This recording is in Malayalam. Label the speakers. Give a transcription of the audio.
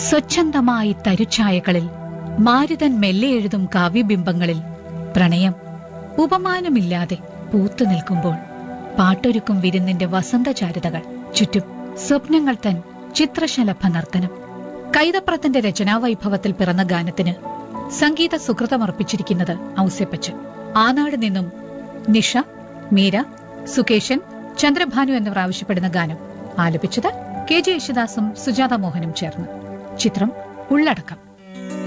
Speaker 1: സ്വച്ഛന്തമായി തരുഛായകളിൽ മാരുതൻ മെല്ലെ എഴുതും കാവ്യബിംബങ്ങളിൽ പ്രണയം ഉപമാനമില്ലാതെ പൂത്തു നിൽക്കുമ്പോൾ പാട്ടൊരുക്കും വിരുന്നിന്റെ വസന്തചാരുതകൾ ചുറ്റും സ്വപ്നങ്ങൾ തൻ ചിത്രശലഭ നർത്തനം കൈതപ്രത്തിന്റെ രചനാവൈഭവത്തിൽ പിറന്ന ഗാനത്തിന് സംഗീത സുഹൃതമർപ്പിച്ചിരിക്കുന്നത് ഔസ്യപ്പച്ചൻ ആനാട് നിന്നും നിഷ മീര സുകേശൻ ചന്ദ്രഭാനു എന്നിവർ ആവശ്യപ്പെടുന്ന ഗാനം ആലപിച്ചത് കെ ജെ യേശുദാസും സുജാത മോഹനും ചേർന്ന് ചിത്രം ഉള്ളടക്കം